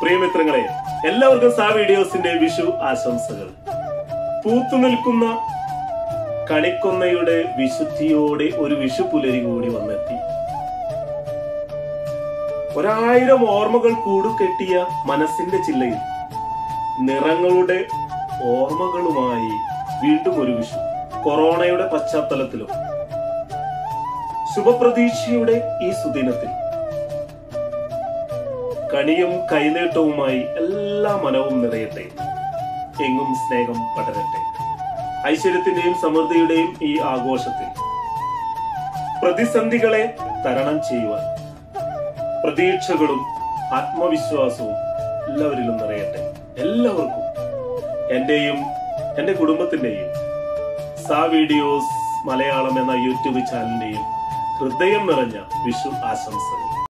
പ്രിയമിത്രങ്ങളെ എല്ലാവർക്കും സാ വീഡിയോസിന്റെ വിഷു ആശംസകൾ പൂത്തു നിൽക്കുന്ന കണിക്കൊന്നയുടെ വിശുദ്ധിയോടെ ഒരു വിഷു പുലരി കൂടി വന്നെത്തി ഒരായിരം ഓർമ്മകൾ കൂടുകെട്ടിയ മനസ്സിന്റെ ചില്ലയിൽ നിറങ്ങളുടെ ഓർമ്മകളുമായി വീണ്ടും ഒരു വിഷു കൊറോണയുടെ പശ്ചാത്തലത്തിലും ശുഭപ്രതീക്ഷയുടെ ഈ സുദിനത്തിൽ കണിയും കൈനീട്ടവുമായി എല്ലാ മനവും നിറയട്ടെ എങ്ങും സ്നേഹം പടരട്ടെ ഐശ്വര്യത്തിന്റെയും സമൃദ്ധിയുടെയും ഈ ആഘോഷത്തിൽ പ്രതിസന്ധികളെ തരണം ചെയ്യുവാൻ പ്രതീക്ഷകളും ആത്മവിശ്വാസവും എല്ലാവരിലും നിറയട്ടെ എല്ലാവർക്കും എന്റെയും എന്റെ കുടുംബത്തിന്റെയും സാ വീഡിയോസ് മലയാളം എന്ന യൂട്യൂബ് ചാനലിന്റെയും ഹൃദയം നിറഞ്ഞ വിഷു ആശംസകൾ